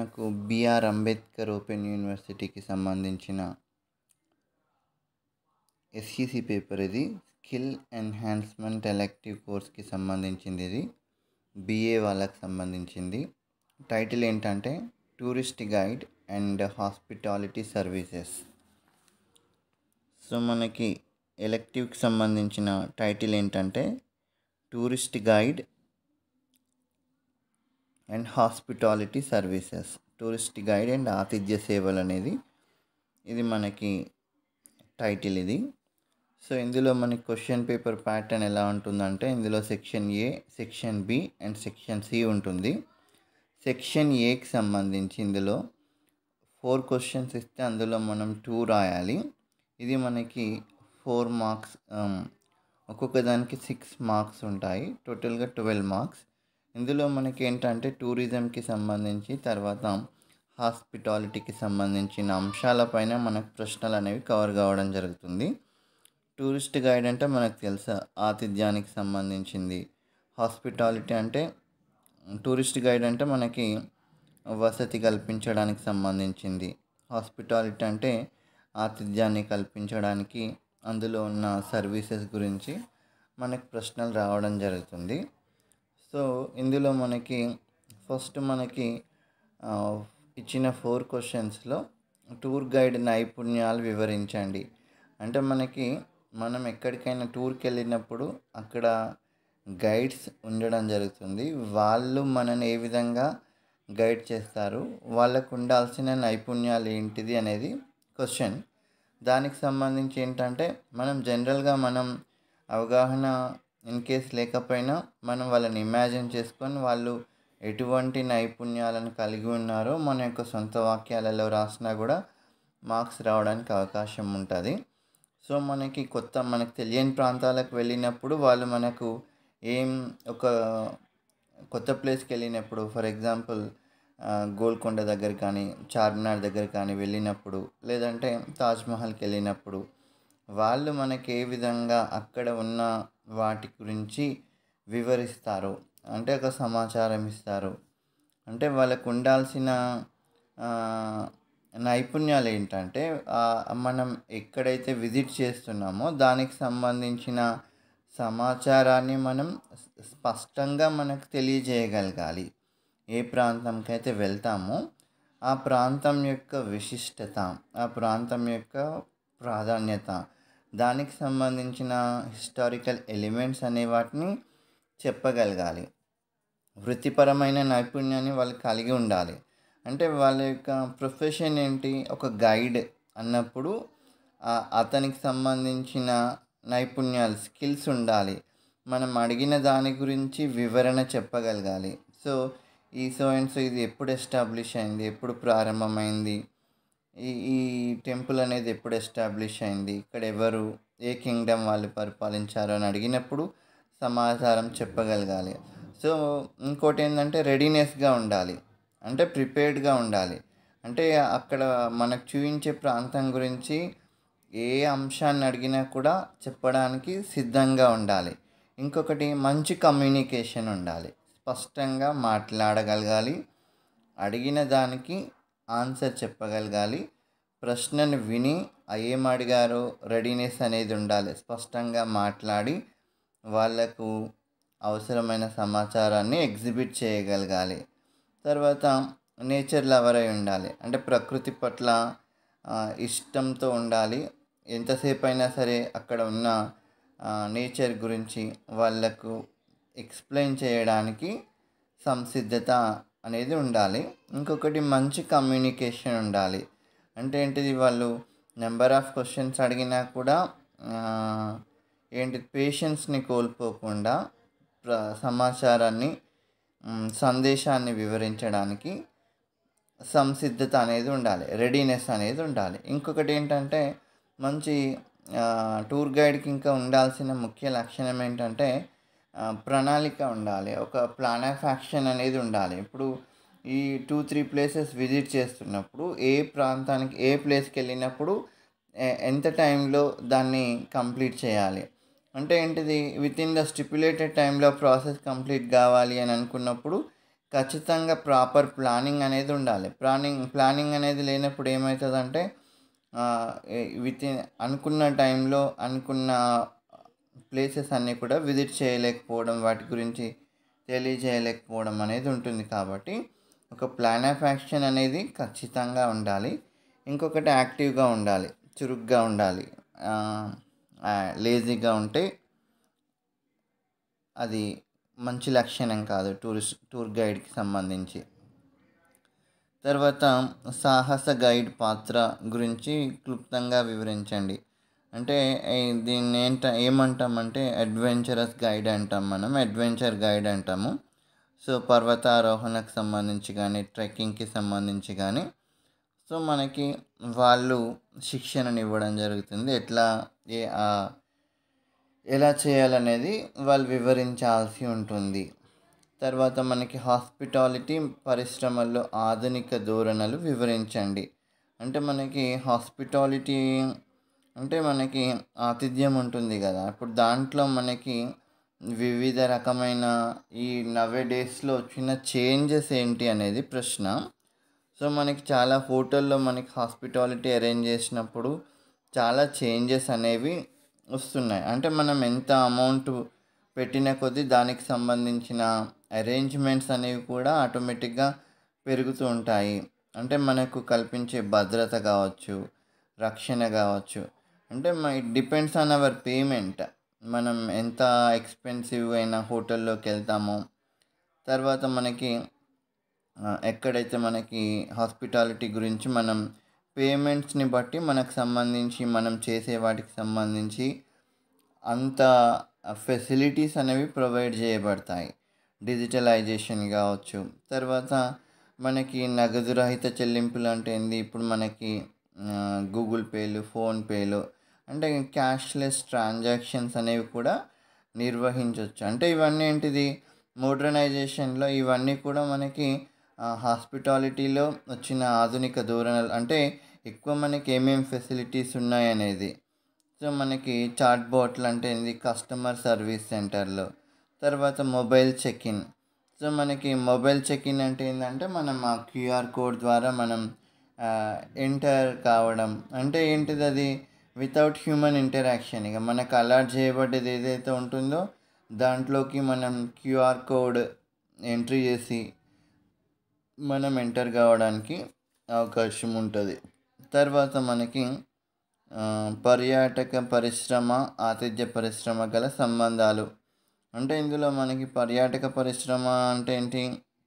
మనకు BR Ambedkar open యూనివర్సిటీకి సంబంధించిన ఎస్ఈసి పేపర్ ఇది స్కిల్ ఎన్హాన్స్మెంట్ ఎలెక్టివ్ కోర్స్కి సంబంధించింది ఇది బిఏ వాళ్ళకి సంబంధించింది టైటిల్ ఏంటంటే tourist guide and hospitality services so మనకి ఎలెక్టివ్కి సంబంధించిన టైటిల్ ఏంటంటే tourist guide and hospitality services tourist guide and ఆతిథ్య సేవలు అనేది ఇది మనకి టైటిల్ ఇది సో ఇందులో మనకి క్వశ్చన్ పేపర్ ప్యాటర్న్ ఎలా ఉంటుందంటే ఇందులో section A section B and section C ఉంటుంది సెక్షన్ ఏకి సంబంధించి ఇందులో ఫోర్ క్వశ్చన్స్ ఇస్తే అందులో మనం టూ రాయాలి ఇది మనకి ఫోర్ మార్క్స్ ఒక్కొక్క దానికి సిక్స్ మార్క్స్ ఉంటాయి టోటల్గా ట్వెల్వ్ మార్క్స్ ఇందులో మనకి ఏంటంటే టూరిజంకి సంబంధించి తర్వాత హాస్పిటాలిటీకి సంబంధించిన అంశాలపైన మనకు ప్రశ్నలు అనేవి కవర్ కావడం జరుగుతుంది టూరిస్ట్ గైడ్ అంటే మనకు తెలుసా ఆతిథ్యానికి సంబంధించింది హాస్పిటాలిటీ అంటే టూరిస్ట్ గైడ్ అంటే మనకి వసతి కల్పించడానికి సంబంధించింది హాస్పిటాలిటీ అంటే ఆతిథ్యాన్ని కల్పించడానికి అందులో ఉన్న సర్వీసెస్ గురించి మనకు ప్రశ్నలు రావడం జరుగుతుంది సో ఇందులో మనకి ఫస్ట్ మనకి ఇచ్చిన ఫోర్ క్వశ్చన్స్లో టూర్ గైడ్ నైపుణ్యాలు వివరించండి అంటే మనకి మనం ఎక్కడికైనా టూర్కి వెళ్ళినప్పుడు అక్కడ గైడ్స్ ఉండడం జరుగుతుంది వాళ్ళు మనని ఏ విధంగా గైడ్ చేస్తారు వాళ్ళకు ఉండాల్సిన నైపుణ్యాలు ఏంటిది అనేది క్వశ్చన్ దానికి సంబంధించి ఏంటంటే మనం జనరల్గా మనం అవగాహన ఇన్ కేస్ లేకపోయినా మనం వాళ్ళని ఇమాజిన్ చేసుకొని వాళ్ళు ఎటువంటి నైపుణ్యాలను కలిగి ఉన్నారో మన యొక్క సొంత వాక్యాలలో రాసినా కూడా మార్క్స్ రావడానికి అవకాశం ఉంటుంది సో మనకి కొత్త మనకు తెలియని ప్రాంతాలకు వెళ్ళినప్పుడు వాళ్ళు మనకు ఏం ఒక కొత్త ప్లేస్కి వెళ్ళినప్పుడు ఫర్ ఎగ్జాంపుల్ గోల్కొండ దగ్గర కానీ చార్మినార్ దగ్గర కానీ వెళ్ళినప్పుడు లేదంటే తాజ్మహల్కి వెళ్ళినప్పుడు వాళ్ళు మనకి ఏ విధంగా అక్కడ ఉన్న వాటి గురించి వివరిస్తారు అంటే ఒక సమాచారం ఇస్తారు అంటే వాళ్ళకు ఉండాల్సిన నైపుణ్యాలు ఏంటంటే మనం ఎక్కడైతే విజిట్ చేస్తున్నామో దానికి సంబంధించిన సమాచారాన్ని మనం స్పష్టంగా మనకు తెలియజేయగలగాలి ఏ ప్రాంతంకి అయితే వెళ్తామో ఆ ప్రాంతం యొక్క విశిష్టత ఆ ప్రాంతం యొక్క ప్రాధాన్యత దానికి సంబంధించిన హిస్టారికల్ ఎలిమెంట్స్ అనే వాటిని చెప్పగలగాలి వృత్తిపరమైన నైపుణ్యాన్ని వాళ్ళు కలిగి ఉండాలి అంటే వాళ్ళ యొక్క ప్రొఫెషన్ ఏంటి ఒక గైడ్ అన్నప్పుడు అతనికి సంబంధించిన నైపుణ్యాలు స్కిల్స్ ఉండాలి మనం అడిగిన దాని గురించి వివరణ చెప్పగలగాలి సో ఈ సో అండ్ సో ఇది ఎప్పుడు ఎస్టాబ్లిష్ అయింది ఎప్పుడు ప్రారంభమైంది ఈ ఈ టెంపుల్ అనేది ఎప్పుడు ఎస్టాబ్లిష్ అయింది ఇక్కడ ఎవరు ఏ కింగ్డమ్ వాళ్ళు పరిపాలించారు అని అడిగినప్పుడు సమాచారం చెప్పగలగాలి సో ఇంకోటి ఏంటంటే రెడీనెస్గా ఉండాలి అంటే ప్రిపేర్డ్గా ఉండాలి అంటే అక్కడ మనకు చూపించే ప్రాంతం గురించి ఏ అంశాన్ని అడిగినా కూడా చెప్పడానికి సిద్ధంగా ఉండాలి ఇంకొకటి మంచి కమ్యూనికేషన్ ఉండాలి స్పష్టంగా మాట్లాడగలగాలి అడిగిన దానికి ఆన్సర్ చెప్పగలగాలి ప్రశ్నను విని ఏం అడిగారో రెడీనెస్ అనేది ఉండాలి స్పష్టంగా మాట్లాడి వాళ్లకు అవసరమైన సమాచారాన్ని ఎగ్జిబిట్ చేయగలగాలి తర్వాత నేచర్ లవర్ అయి ఉండాలి అంటే ప్రకృతి పట్ల ఇష్టంతో ఉండాలి ఎంతసేపు అయినా సరే అక్కడ ఉన్న నేచర్ గురించి వాళ్ళకు ఎక్స్ప్లెయిన్ చేయడానికి సంసిద్ధత అనేది ఉండాలి ఇంకొకటి మంచి కమ్యూనికేషన్ ఉండాలి అంటే ఏంటిది వాళ్ళు నెంబర్ ఆఫ్ క్వశ్చన్స్ అడిగినా కూడా ఏంటి పేషెన్స్ని కోల్పోకుండా ప్ర సమాచారాన్ని సందేశాన్ని వివరించడానికి సంసిద్ధత అనేది ఉండాలి రెడీనెస్ అనేది ఉండాలి ఇంకొకటి ఏంటంటే మంచి టూర్ గైడ్కి ఇంకా ఉండాల్సిన ముఖ్య లక్షణం ఏంటంటే ప్రణాళిక ఉండాలి ఒక ప్లాన్ ఆఫ్ యాక్షన్ అనేది ఉండాలి ఇప్పుడు ఈ టూ త్రీ ప్లేసెస్ విజిట్ చేస్తున్నప్పుడు ఏ ప్రాంతానికి ఏ ప్లేస్కి వెళ్ళినప్పుడు ఎంత టైంలో దాన్ని కంప్లీట్ చేయాలి అంటే ఏంటిది విత్ ఇన్ ద స్టిపులేటెడ్ టైంలో ప్రాసెస్ కంప్లీట్ కావాలి అని అనుకున్నప్పుడు ఖచ్చితంగా ప్రాపర్ ప్లానింగ్ అనేది ఉండాలి ప్లానింగ్ ప్లానింగ్ అనేది లేనప్పుడు ఏమవుతుందంటే విత్ ఇన్ అనుకున్న టైంలో అనుకున్న ప్లేసెస్ అన్నీ కూడా విజిట్ చేయలేకపోవడం వాటి గురించి తెలియజేయలేకపోవడం అనేది ఉంటుంది కాబట్టి ఒక ప్లాన్ ఆఫ్ యాక్షన్ అనేది ఖచ్చితంగా ఉండాలి ఇంకొకటి యాక్టివ్గా ఉండాలి చురుగ్గా ఉండాలి లేజీగా ఉంటే అది మంచి లక్షణం కాదు టూరిస్ట్ టూర్ గైడ్కి సంబంధించి తర్వాత సాహస గైడ్ పాత్ర గురించి క్లుప్తంగా వివరించండి అంటే దీన్ని ఏంట ఏమంటామంటే అడ్వెంచరస్ గైడ్ అంటాం మనం అడ్వెంచర్ గైడ్ అంటాము సో పర్వతారోహణకు సంబంధించి కానీ ట్రెక్కింగ్కి సంబంధించి కానీ సో మనకి వాళ్ళు శిక్షణను ఇవ్వడం జరుగుతుంది ఎట్లా ఏ ఎలా చేయాలనేది వాళ్ళు వివరించాల్సి ఉంటుంది తర్వాత మనకి హాస్పిటాలిటీ పరిశ్రమల్లో ఆధునిక ధోరణులు వివరించండి అంటే మనకి హాస్పిటాలిటీ అంటే మనకి ఆతిథ్యం ఉంటుంది కదా ఇప్పుడు దాంట్లో మనకి వివిధ రకమైన ఈ నవే డేస్లో వచ్చిన చేంజెస్ ఏంటి అనేది ప్రశ్న సో మనకి చాలా హోటల్లో మనకి హాస్పిటాలిటీ అరేంజ్ చేసినప్పుడు చాలా చేంజెస్ అనేవి వస్తున్నాయి అంటే మనం ఎంత అమౌంట్ పెట్టిన కొద్దీ దానికి సంబంధించిన అరేంజ్మెంట్స్ అనేవి కూడా ఆటోమేటిక్గా పెరుగుతూ ఉంటాయి అంటే మనకు కల్పించే భద్రత కావచ్చు రక్షణ కావచ్చు అంటే it depends on our payment మనం ఎంత ఎక్స్పెన్సివ్ అయిన హోటల్లోకి వెళ్తామో తర్వాత మనకి ఎక్కడైతే మనకి హాస్పిటాలిటీ గురించి మనం పేమెంట్స్ని బట్టి మనకు సంబంధించి మనం చేసే వాటికి సంబంధించి అంత ఫెసిలిటీస్ అనేవి ప్రొవైడ్ చేయబడతాయి డిజిటలైజేషన్ కావచ్చు తర్వాత మనకి నగదు రహిత చెల్లింపులు అంటే ఏంది ఇప్పుడు మనకి గూగుల్ పేలు ఫోన్పేలు అంటే క్యాష్లెస్ ట్రాన్సాక్షన్స్ అనేవి కూడా నిర్వహించవచ్చు అంటే ఇవన్నీ ఏంటిది మోడర్నైజేషన్లో ఇవన్నీ కూడా మనకి హాస్పిటాలిటీలో వచ్చిన ఆధునిక ధోరణులు అంటే ఎక్కువ మనకి ఏమేమి ఫెసిలిటీస్ ఉన్నాయనేది సో మనకి చాట్ బోట్లు అంటే ఏంది కస్టమర్ సర్వీస్ సెంటర్లో తర్వాత మొబైల్ చెక్ ఇన్ సో మనకి మొబైల్ చెక్ ఇన్ అంటే ఏంటంటే మనం ఆ క్యూఆర్ కోడ్ ద్వారా మనం ఎంటర్ కావడం అంటే ఏంటిది అది వితౌట్ హ్యూమన్ ఇంటరాక్షన్ ఇక మనకు అలర్ట్ చేయబడ్డది ఏదైతే ఉంటుందో దాంట్లోకి మనం క్యూఆర్ కోడ్ ఎంట్రీ చేసి మనం ఎంటర్ కావడానికి అవకాశం ఉంటుంది తర్వాత మనకి పర్యాటక పరిశ్రమ ఆతిథ్య పరిశ్రమ గల సంబంధాలు అంటే ఇందులో మనకి పర్యాటక పరిశ్రమ అంటే ఏంటి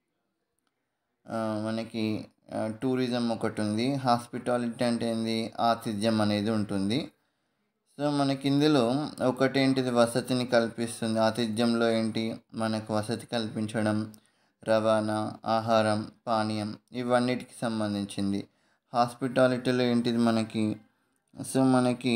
మనకి టూరిజం ఒకటి ఉంది హాస్పిటాలిటీ అంటే ఏంది ఆతిథ్యం అనేది ఉంటుంది సో మనకి ఇందులో ఒకటి ఏంటిది వసతిని కల్పిస్తుంది ఆతిథ్యంలో ఏంటి మనకు వసతి కల్పించడం రవాణా ఆహారం పానీయం ఇవన్నిటికి సంబంధించింది హాస్పిటాలిటీలో ఏంటిది మనకి సో మనకి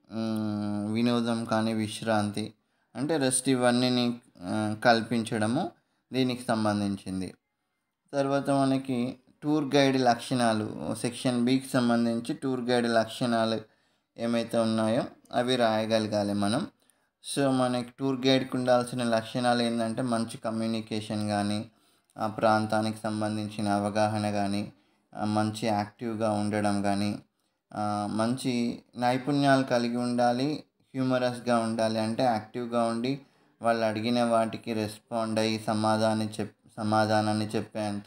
వినోదం కానీ విశ్రాంతి అంటే రెస్ట్ ఇవన్నీ కల్పించడము దీనికి సంబంధించింది తర్వాత మనకి టూర్ గైడ్ లక్షణాలు సెక్షన్ బికి సంబంధించి టూర్ గైడ్ లక్షణాలు ఏమైతే ఉన్నాయో అవి రాయగలగాలి మనం సో మనకి టూర్ గైడ్కి ఉండాల్సిన లక్షణాలు ఏంటంటే మంచి కమ్యూనికేషన్ కానీ ఆ ప్రాంతానికి సంబంధించిన అవగాహన కానీ మంచి యాక్టివ్గా ఉండడం కానీ మంచి నైపుణ్యాలు కలిగి ఉండాలి హ్యూమరస్గా ఉండాలి అంటే యాక్టివ్గా ఉండి వాళ్ళు అడిగిన వాటికి రెస్పాండ్ అయ్యి సమాధానం చెప్ సమాధానాన్ని చెప్పేంత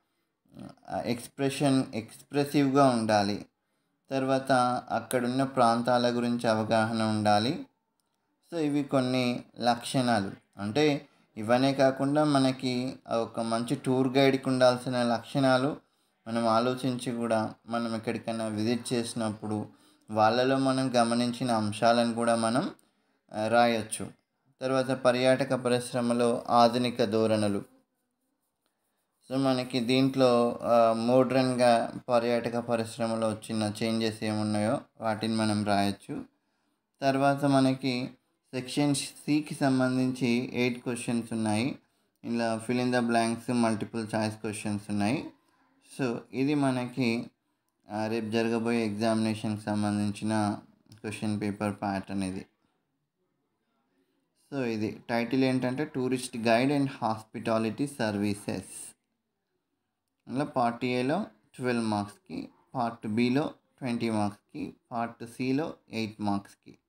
ఎక్స్ప్రెషన్ ఎక్స్ప్రెసివ్గా ఉండాలి తర్వాత అక్కడున్న ప్రాంతాల గురించి అవగాహన ఉండాలి సో ఇవి కొన్ని లక్షణాలు అంటే ఇవనే కాకుండా మనకి ఒక మంచి టూర్ గైడ్కి ఉండాల్సిన లక్షణాలు మనం ఆలోచించి కూడా మనం ఎక్కడికైనా విజిట్ చేసినప్పుడు వాళ్ళలో మనం గమనించిన అంశాలను కూడా మనం రాయొచ్చు తర్వాత పర్యాటక పరిశ్రమలో ఆధునిక ధోరణులు సో మనకి దీంట్లో మోడ్రన్గా పర్యాటక పరిశ్రమలో వచ్చిన చేంజెస్ ఏమున్నాయో వాటిని మనం రాయొచ్చు తర్వాత మనకి సెక్షన్ సికి సంబంధించి ఎయిట్ క్వశ్చన్స్ ఉన్నాయి ఇలా fill in the blanks multiple choice questions ఉన్నాయి సో ఇది మనకి రేపు జరగబోయే ఎగ్జామినేషన్కి సంబంధించిన క్వశ్చన్ పేపర్ ప్యాటర్న్ ఇది సో ఇది టైటిల్ ఏంటంటే tourist guide and hospitality services అలా పార్ట్ ఏలో ట్వెల్వ్ మార్క్స్కి పార్ట్ బిలో ట్వంటీ మార్క్స్కి పార్ట్ సిలో ఎయిట్ మార్క్స్కి